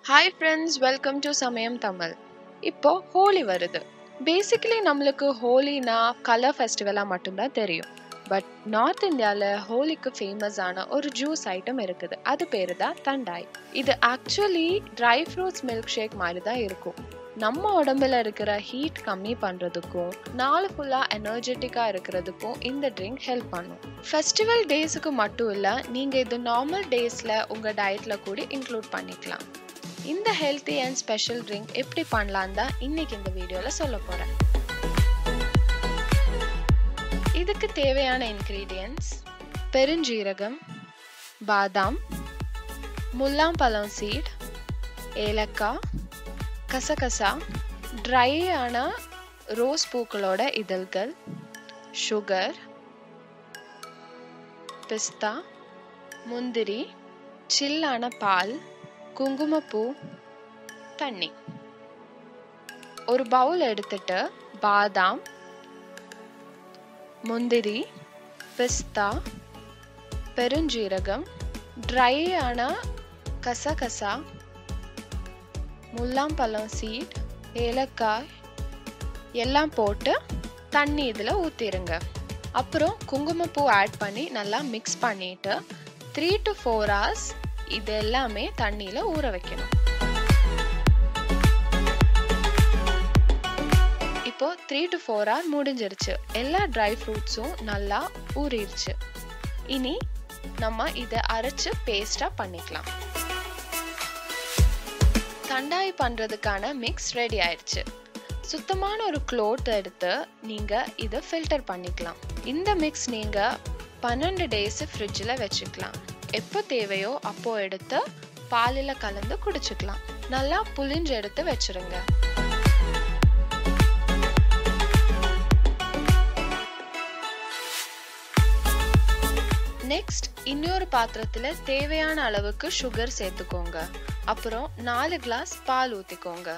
hi friends welcome to சமயம் தமிழ் இப்போ ஹோலி வருது பேசிக்கலி நம்மளுக்கு ஹோலினா கலர் ஃபெஸ்டிவலாக மட்டும்தான் தெரியும் பட் நார்த் இந்தியாவில் ஹோலிக்கு ஃபேமஸான ஒரு ஜூஸ் ஐட்டம் இருக்குது அது பேர் தான் தண்டாய் இது actually dry fruits milkshake மாதிரி தான் இருக்கும் நம்ம உடம்புல இருக்கிற ஹீட் கம்மி பண்ணுறதுக்கும் நாள் ஃபுல்லாக எனர்ஜெட்டிக்காக இருக்கிறதுக்கும் இந்த ட்ரிங்க் ஹெல்ப் பண்ணும் ஃபெஸ்டிவல் டேஸுக்கு மட்டும் இல்லை நீங்கள் இது நார்மல் டேஸில் உங்கள் டயட்டில் கூட இன்க்ளூட் பண்ணிக்கலாம் இந்த ஹெல்த்தி அண்ட் ஸ்பெஷல் ட்ரிங்க் எப்படி பண்ணலாம் தான் இன்னைக்கு இந்த வீடியோவில் சொல்ல போகிறேன் இதுக்கு தேவையான இன்க்ரீடியன்ட்ஸ் பெருஞ்சீரகம் பாதாம் முல்லாம்பழம் சீட் ஏலக்காய் கசகசா ட்ரை ஆன ரோஸ் பூக்களோட இதழ்கள் சுகர் பிஸ்தா முந்திரி சில்லான பால் குங்குமப்பூ தண்ணி ஒரு பவுல் எடுத்துட்டு பாதாம் முந்திரி பிஸ்தா பெருஞ்சீரகம் ட்ரை ஆன கசகசா முல்லாம்பழம் சீட் ஏலக்காய் எல்லாம் போட்டு தண்ணி இதில் ஊற்றிடுங்க அப்புறம் குங்குமப்பூ ஆட் பண்ணி நல்லா மிக்ஸ் பண்ணிட்டு த்ரீ டு ஃபோர் ஹவர்ஸ் இது எல்லாமே தண்ணியில் ஊற வைக்கணும் இப்போ த்ரீ டு ஃபோர் ஹவர் முடிஞ்சிருச்சு எல்லா ட்ரை ஃப்ரூட்ஸும் நல்லா ஊறிடுச்சு இனி நம்ம இதை அரைச்சு பேஸ்டாக பண்ணிக்கலாம் தண்டாய் பண்ணுறதுக்கான மிக்ஸ் ரெடி ஆயிடுச்சு சுத்தமான ஒரு க்ளோத் எடுத்து நீங்கள் இதை ஃபில்டர் பண்ணிக்கலாம் இந்த மிக்ஸ் நீங்கள் பன்னெண்டு டேஸ் ஃப்ரிட்ஜில் வச்சுக்கலாம் எப்போ தேவையோ அப்போ எடுத்து பாலில் கலந்து குடிச்சுக்கலாம் நல்லா புளிஞ்சு எடுத்து வச்சுருங்க நெக்ஸ்ட் இன்னொரு பாத்திரத்தில் தேவையான அளவுக்கு சுகர் சேர்த்துக்கோங்க அப்புறம் நாலு கிளாஸ் பால் ஊற்றிக்கோங்க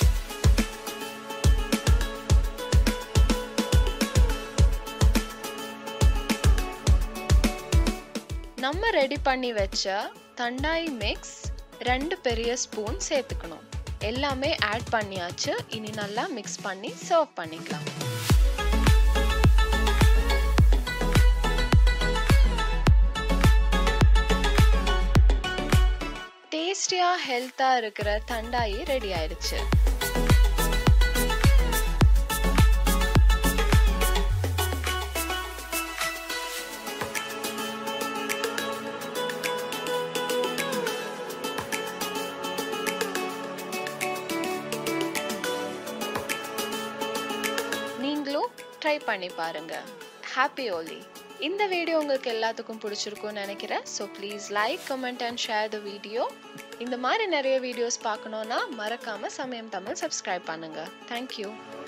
நம்ம ரெடி பண்ணி வச்ச தண்டாய் மிக்ஸ் ரெண்டு பெரிய ஸ்பூன் சேர்த்துக்கணும் எல்லாமே ஆட் பண்ணியாச்சு இனி நல்லா மிக்ஸ் பண்ணி சர்வ் பண்ணிக்கலாம் டேஸ்டியாக ஹெல்த்தாக இருக்கிற தண்டாயி ரெடி ஆயிடுச்சு நீங்களும் ட்ரை பண்ணி பாருங்க ஹாப்பி ஓலி இந்த வீடியோ உங்களுக்கு எல்லாத்துக்கும் பிடிச்சிருக்கும்னு நினைக்கிறேன் so please like comment and share the video இந்த மாதிரி நிறைய வீடியோஸ் பார்க்கணுன்னா மறக்காமல் சமயம் தமிழ் சப்ஸ்கிரைப் பண்ணுங்கள் தேங்க்யூ